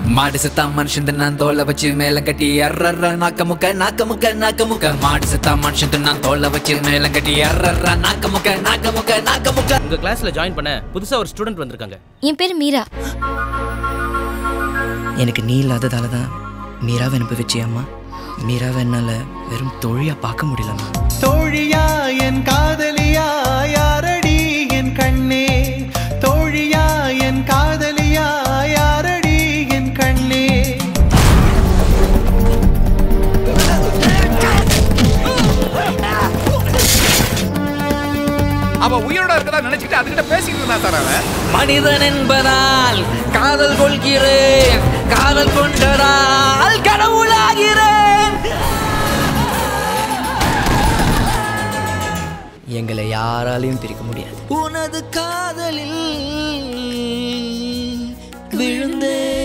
மாடு செத்தா மனுஷன் நான் தோலை வச்சு மேல கட்டி அர்றர்ற நாக்க முக்க நாக்க முக்க நாக்க முக்க மாடு செத்தா மனுஷன் நான் தோலை வச்சு மேல கட்டி அர்றர்ற நாக்க முக்க நாக்க முக்க நாக்க முக்க உங்க கிளாஸ்ல ஜாயின் பண்ண புதுசா ஒரு ஸ்டூடெண்ட் வந்திருக்காங்க என் பேர் மீரா எனக்கு நீ இல்லாததால தான் மீராவை அனுப்பி அம்மா மீராவை என்னால் வெறும் தொழியா பார்க்க முடியலம்மா தோழியா என் காதலியா யாரடி என் கண்ணே தோழியா என் காதலியா யாரடி என் கண்ணே அவ உயிரோட இருக்கதா நினைச்சிட்டு அதுகிட்ட பேசிட்டு இருந்தா சார் அவன் மனிதன் என்பதால் காதல் கொள்கிறேன் காதல் கொண்டதால் கடவுளாகிறேன் எங்களை யாராலையும் பிரிக்க முடியாது உனது காதலில் விழுந்தேன்